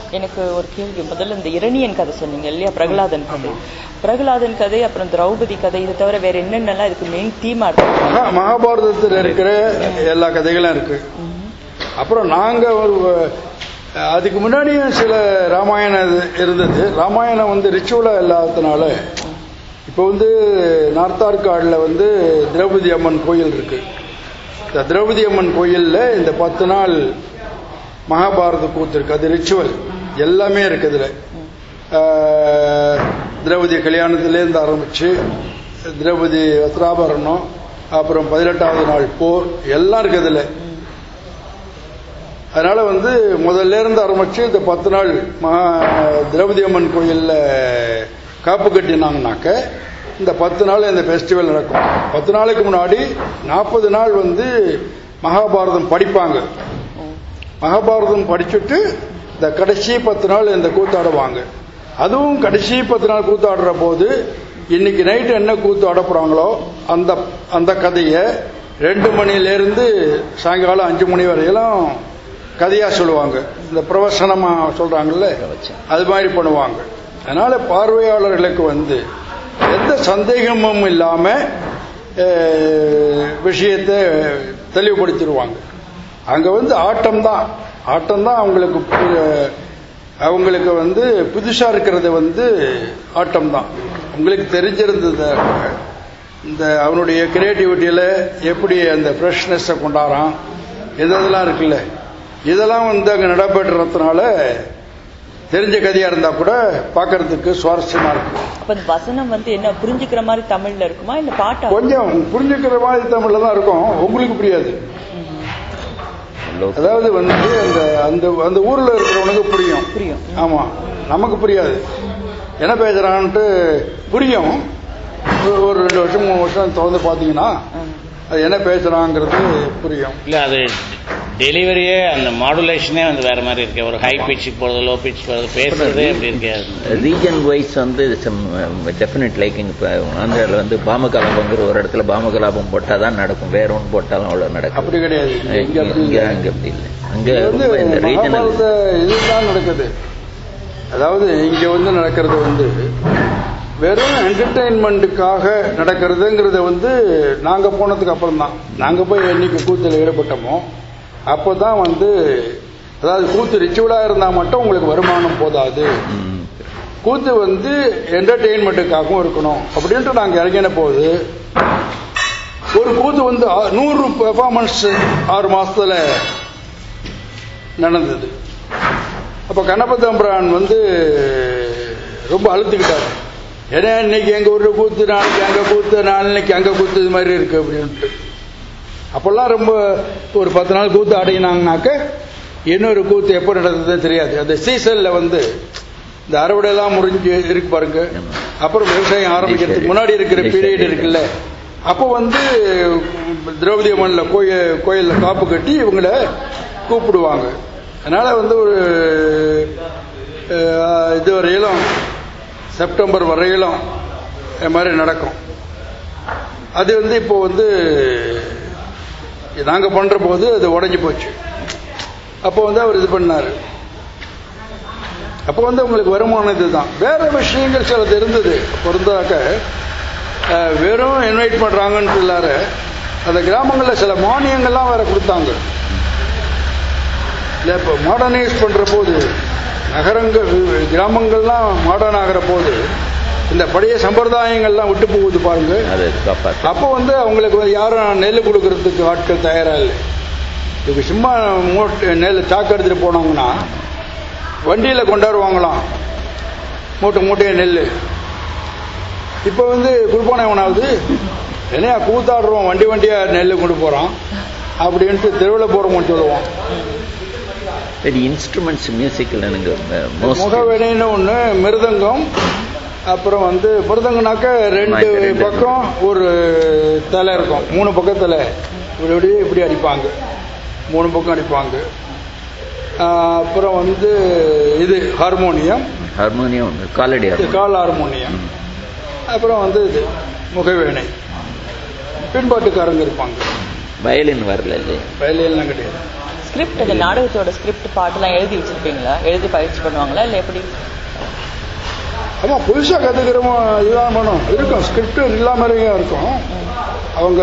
எனக்கு ஒரு கேள்வி முதல்ல இந்த இரணியன் கதை சொன்னீங்க இல்லையா பிரகலாதன் கதை பிரகலாதன் கதை அப்புறம் திரௌபதி கதை இதை தவிர வேற என்னென்னலாம் இதுக்கு மெயின் தீமா இருக்கு மகா மகாபாரதத்தில் இருக்கிற எல்லா கதைகளும் இருக்கு அப்புறம் நாங்க ஒரு அதுக்கு முன்னாடியும் சில ராமாயணம் இது- இருந்தது ராமாயணம் வந்து ரிச்சுவலா இல்லாததுனால இப்போ வந்து நார்த்தார்காடில் வந்து திரௌபதி அம்மன் கோயில் இருக்கு இந்த திரௌபதி அம்மன் கோயில்ல இந்த பத்து நாள் மகாபாரத கூத்து இருக்கு அது ரிச்சுவல் எல்லாமே இருக்கு இதுல ஆஹ், திரௌபதி கல்யாணத்திலேருந்து ஆரம்பிச்சு திரௌபதி வஸ்திராபரணம் அப்புறம் பதினெட்டாவது நாள் போர் எல்லாம் இருக்கு இதுல அதனால வந்து முதல்ல இருந்து ஆரம்பிச்சு இந்த பத்து நாள் மகா திரௌபதி அம்மன் கோயில்ல காப்பு கட்டினாங்கனாக்க இந்த பத்து நாள் இந்த ஃபெஸ்டிவல் நடக்கும் பத்து நாளைக்கு முன்னாடி நாற்பது நாள் வந்து மகாபாரதம் படிப்பாங்க மகாபாரதம் படிச்சுட்டு இந்த கடைசி பத்து நாள் இந்த கூத்தாடுவாங்க அதுவும் கடைசி பத்து நாள் கூத்தாடுற போது இன்னைக்கு நைட்டு என்ன கூத்து ஆட போறாங்களோ அந்த அந்த கதையை ரெண்டு மணிலேருந்து சாயங்காலம் அஞ்சு மணி வரையிலும் கதையா சொல்லுவாங்க இந்த பிரவசனமா சொல்றாங்கல்ல அது மாதிரி பண்ணுவாங்க அதனால பார்வையாளர்களுக்கு வந்து எந்த சந்தேகமும் இல்லாம அஹ், விஷயத்தை தெளிவுபடுத்திடுவாங்க அங்க வந்து ஆட்டம் தான் ஆட்டம் தான் அவங்களுக்கு பு- அவங்களுக்கு வந்து புதுசா இருக்கிறது வந்து ஆட்டம் தான் உங்களுக்கு தெரிஞ்சிருந்தது இந்த அவனுடைய கிரியேட்டிவிட்டியில எப்படி அந்த ஃப்ரெஷ்னஸை கொண்டாடுறான் இது இதெல்லாம் இருக்குல்ல இதெல்லாம் வந்து அங்க நடைபெற்றதுனால தெரிஞ்ச கதையா இருந்தா கூட பார்க்கிறதுக்கு சுவாரஸ்யமா இருக்கும் அப்ப இந்த வசனம் வந்து என்ன புரிஞ்சுக்கிற மாதிரி தமிழ்ல இருக்குமா இல்ல பாட்டா கொஞ்சம் புரிஞ்சுக்கிற மாதிரி தமிழ்ல தான் இருக்கும் உங்களுக்கு புரியாது லோக் அதாவது வந்து அந்த அந்த அந்த ஊர்ல இருக்கிறவனுக்கு புரியும் புரியும் ஆமா நமக்கு புரியாது என்ன பேசுறான்ட்டு புரியும் ஒரு- ஒரு ரெண்டு வருஷம் மூணு வருஷம் தொடர்ந்து பாத்தீங்கன்னா அது என்ன பேசுறாங்கிறது புரியும் இல்ல அது டெலிவரியே அந்த மாடுலேஷனே வந்து வேற மாதிரி இருக்கு ஒரு ஹை பிச்சுக்கு போறது லோ பிச் போறது பேசுறதே அப்படி இருக்கு ரீஜன் வைஸ் வந்து டெஃபினட் லைக் இப்போ ஆந்திராவில் வந்து பாமகலாபங்கிற ஒரு இடத்துல பாமகலாபம் போட்டால் தான் நடக்கும் வேற ஒன்று போட்டாலும் அவ்வளோ நடக்கும் அப்படி கிடையாது இங்க அப்படி இங்கே இல்லை. அங்கே அப்படி இல்லை அங்கே இங்க வந்து ரொம்ப இந்த ரீஜனல் மகாபாரத இதுதான் நடக்குது அதாவது இங்க வந்து நடக்கிறது வந்து வெறும் என்டர்டெயின்மெண்ட்டுக்காக நடக்கிறதுங்கிறத வந்து நாங்க போனதுக்கு அப்புறம் தான் நாங்க போய் என்னைக்கு கூத்துல ஈடுபட்டோமோ அப்பதான் வந்து அதாவது கூத்து ரிச்சுவலா இருந்தா மட்டும் உங்களுக்கு வருமானம் போதாது கூத்து வந்து என்டர்டெயின்மெண்ட்டுக்காகவும் இருக்கணும் அப்படின்ட்டு நாங்க இறங்கின போது ஒரு கூத்து வந்து ஆ- நூறு பெர்ஃபார்மன்ஸ் ஆறு மாசத்துல நடந்தது அப்ப கண்ணபதம்பிரான் வந்து ரொம்ப அழுத்துக்கிட்டார் ஏன்னா இன்னைக்கு எங்க ஊர்ல கூத்து நாளைக்கு அங்க கூத்து நாளைக்கு அங்க கூத்து இது மாதிரி இருக்கு அப்படின்ட்டு அப்பெல்லாம் ரொம்ப ஒரு பத்து நாள் கூத்து ஆடினாங்கனாக்க இன்னொரு கூத்து எப்போ நடந்ததுன்னு தெரியாது அந்த சீசன்ல வந்து இந்த அறுவடை எல்லாம் முடிஞ்சு இருக்கு பாருங்க அப்புறம் விவசாயம் ஆரம்பிக்கிறதுக்கு முன்னாடி இருக்கிற பீரியட் இருக்குல்ல அப்போ வந்து திரௌபதி அம்மன்ல கோயில் கோயில்ல காப்பு கட்டி இவங்கள கூப்பிடுவாங்க அதனால வந்து ஒரு அஹ், இது வரையிலும் செப்டம்பர் வரையிலும் இது மாதிரி நடக்கும் அது வந்து இப்போ வந்து நாங்க பண்ற போது அது உடைஞ்சு போச்சு அப்போ வந்து அவர் இது பண்ணாரு அப்போ வந்து உங்களுக்கு வருமானம் இதுதான் வேற விஷயங்கள் சிலது இருந்தது பொருந்தாக்க அஹ், வெறும் இன்வைட் பண்றாங்கன்னு இல்லாத அந்த கிராமங்களில் சில மானியங்கள்லாம் வேற கொடுத்தாங்க இல்லை இப்போ மாடர்னைஸ் பண்ற போது நகரங்கள் கிராமங்கள்லாம் மாடர்ன் ஆகிற போது இந்த பழைய சம்பிரதாயங்கள்லாம் விட்டு போகுது பாருங்க அதை காப்பாற்று அப்போ வந்து அவங்களுக்கு வந்து யாரும் நெல் கொடுக்கறதுக்கு ஆட்கள் தயாரா இல்லை இதுக்கு சும்மா மூட்டை நெல் சாக்கு எடுத்துட்டு போனாங்கன்னா வண்டியில கொண்டாடுவாங்களாம் மூட்டை மூட்டையை நெல் இப்போ வந்து குருப்பானை எவனாவது என்னையா கூத்தாடுறோம் வண்டி வண்டியா நெல் கொண்டு போறான் அப்படின்ட்டு தெருவில் போறோம்னு சொல்லுவோம் சரி இன்ஸ்ட்ருமெண்ட்ஸ் மியூசிக்கில் எனக்கு மோஸ்ட் முகவெளின்னு ஒண்ணு மிருதங்கம் அப்புறம் வந்து மிருதங்கனாக்க ரெண்டு Mic ரெண்டு. பக்கம் ஒரு தலை இருக்கும் மூணு பக்கத்துல இப்படி இப்படி இப்படி அடிப்பாங்க மூணு பக்கம் அடிப்பாங்க ஆஹ் அப்புறம் வந்து இது ஹார்மோனியம் ஹார்மோனியம் ஒன்று காலடி இது ஹார்மோனியம் கால் ஹார்மோனியம் அப்புறம் வந்து இது முகவேணை பின்பாட்டுக்காரங்க இருப்பாங்க வயலின் வரல இல்லையா வயலியெல்லாம் கிடையாது ஸ்கிரிப்ட் அந்த நாடகத்தோட ஸ்கிரிப்ட் பாட்டுலாம் எழுதி வச்சிருப்பீங்களா எழுதி பயிற்சி பண்ணுவாங்களா இல்ல எப்படி ஆமா புதுசா கத்துக்கிறவங்க இதுதான் பண்ணும் இருக்கும் ஸ்கிரிப்ட் இல்லாமலேயும் இருக்கும் அவங்க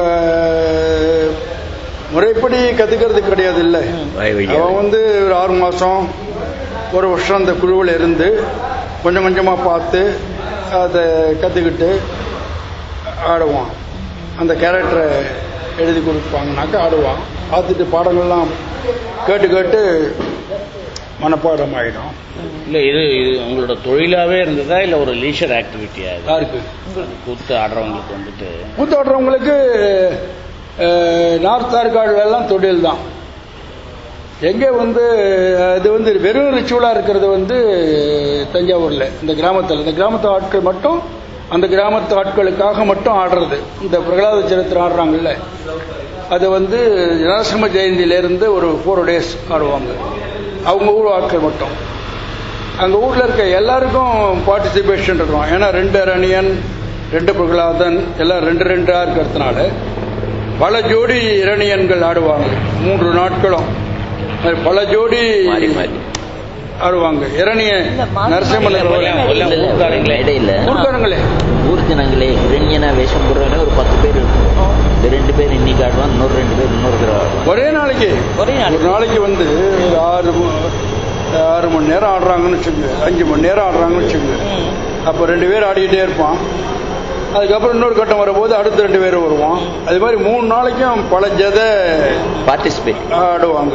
முறைப்படி கத்துக்கிறது கிடையாது இல்லை வாய் வழியா அவன் வந்து ஒரு ஆறு மாசம் ஒரு வருஷம் அந்த குழுவில் இருந்து கொஞ்சம் கொஞ்சமா பார்த்து அதை கத்துக்கிட்டு ஆடுவான் அந்த கேரக்டரை எழுதி கொடுப்பாங்கனாக்கா ஆடுவான் பார்த்துட்டு பாடங்கள்லாம் கேட்டு கேட்டு மனப்பாடம் ஆயிடும் இல்ல இது இது உங்களோட தொழிலாவே இருந்ததா இல்ல ஒரு லீஷர் ஆக்டிவிட்டியா இது யாருக்கு கூத்து ஆடுறவங்களுக்கு வந்துட்டு கூத்தாடுறவங்களுக்கு அஹ், நார்த் ஆர்காடுல எல்லாம் தொழில் தான் எங்கே வந்து அது வந்து வெறும் ரிச்சுவலாக இருக்கிறது வந்து தஞ்சாவூரில் இந்த கிராமத்தில் இந்த கிராமத்து ஆட்கள் மட்டும் அந்த கிராமத்து ஆட்களுக்காக மட்டும் ஆடுறது இந்த பிரகலாத சரித்திரம் ஆடுறாங்கல்ல அது வந்து நரசிம்ம ஜெயந்தியிலேருந்து ஒரு ஃபோர் டேஸ் ஆடுவாங்க அவங்க ஊர் ஆட்கள் மட்டும் அங்கே ஊரில் இருக்க எல்லாருக்கும் பார்ட்டிசிபேஷன் இருக்கும் ஏன்னா ரெண்டு ரணியன் ரெண்டு பிரகலாதன் எல்லாம் ரெண்டு ரெண்டா இருக்கிறதுனால பல ஜோடி இரணியன்கள் ஆடுவாங்க மூன்று நாட்களும் அது பல ஜோடி மாறி மாறி ஆடுவாங்க இரணிய இல்ல, மாறி நரசிம்மன் மாறி வருவாங்க. ஒரே இல்ல, இல்ல, ஊர்க்காரங்களே. இடையில ஊர்க்காரங்களே ஊர் ஜனங்களே இரண்யனா வேஷம் போடுறவங்க ஒரு பத்து பேர் இருக்கும் இந்த ரெண்டு பேர் இன்னைக்கு ஆடுவான் இன்னொரு ரெண்டு பேர் இன்னொரு தடவை ஆடுவான் ஒரே நாளைக்கு ஒரே நாளைக்கு. ஒரு நாளைக்கு வந்து ஒரு ஆறு ம- ஆறு மணி நேரம் ஆடுறாங்கன்னு வச்சுக்கோங்க அஞ்சு மணி நேரம் ஆடுறாங்கன்னு வச்சுக்கோங்க ம். அப்போ ரெண்டு பேர் ஆடிக்கிட்டே இருப்பான் அதுக்கப்புறம் இன்னொரு கட்டம் வரும்போது அடுத்த ரெண்டு பேர் வருவான் அது மாதிரி மூணு நாளைக்கும் பல ஜதை பார்ட்டிசிபேட் ஆடுவாங்க